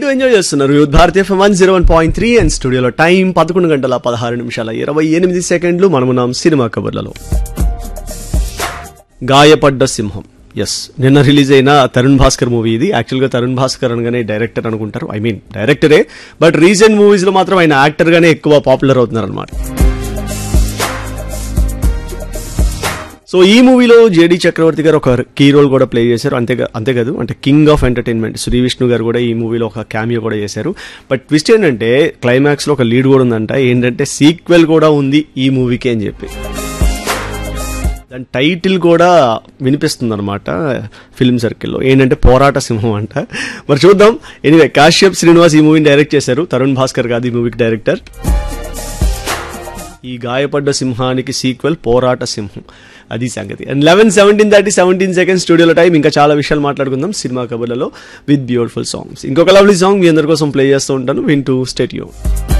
వింటూ ఎంజాయ్ చేస్తున్నారు యూత్ భారతీయ FM one zero one point three and స్టూడియోలో టైం పదకొండు గంటల పదహారు నిమిషాల ఇరవై ఎనిమిది సెకండ్లు మనమున్నాం సినిమా కబుర్లలో గాయపడ్డ సింహం ఎస్ నిన్న రిలీజ్ అయిన తరుణ్ భాస్కర్ మూవీ ఇది యాక్చువల్గా తరుణ్ భాస్కర్ అనగానే డైరెక్టర్ అనుకుంటారు ఐ మీన్ డైరెక్టరే బట్ రీసెంట్ మూవీస్లో మాత్రం ఆయన యాక్టర్గానే ఎక్కువ పాపులర్ అవుతున్నారు అనమాట సో ఈ మూవీలో జేడి చక్రవర్తి గారు ఒక కీ రోల్ కూడా ప్లే చేశారు అంతే అంతేకాదు అంటే king of entertainment Sree Vishnu గారు కూడా ఈ మూవీలో ఒక క్యామియో కూడా చేశారు బట్ ట్విస్ట్ ఏంటంటే క్లైమాక్స్లో ఒక లీడ్ కూడా ఉందంట ఏంటంటే సీక్వెల్ కూడా ఉంది ఈ మూవీకి అని చెప్పి దాని టైటిల్ కూడా వినిపిస్తుంది అనమాట ఫిల్మ్ సర్కిల్లో ఏంటంటే పోరాట సింహం అంట మరి చూద్దాం ఎనివే కాశ్యప్ శ్రీనివాస్ ఈ మూవీని డైరెక్ట్ చేశారు తరుణ్ భాస్కర్ కాదు ఈ మూవీకి డైరెక్టర్ ఈ గాయపడ్డ సింహానికి సీక్వెల్ పోరాట సింహం అది సంగతి and eleven seventeen thirty seventeen second స్టూడియోలో టైం ఇంకా చాలా విషయాలు మాట్లాడుకుందాం సినిమా కబుర్లలో విత్ బ్యూటిఫుల్ సాంగ్స్ ఇంకొక లవ్లీ సాంగ్ మీ అందరి కోసం ప్లే చేస్తూ ఉంటాను వింటూ స్టేట్ యూ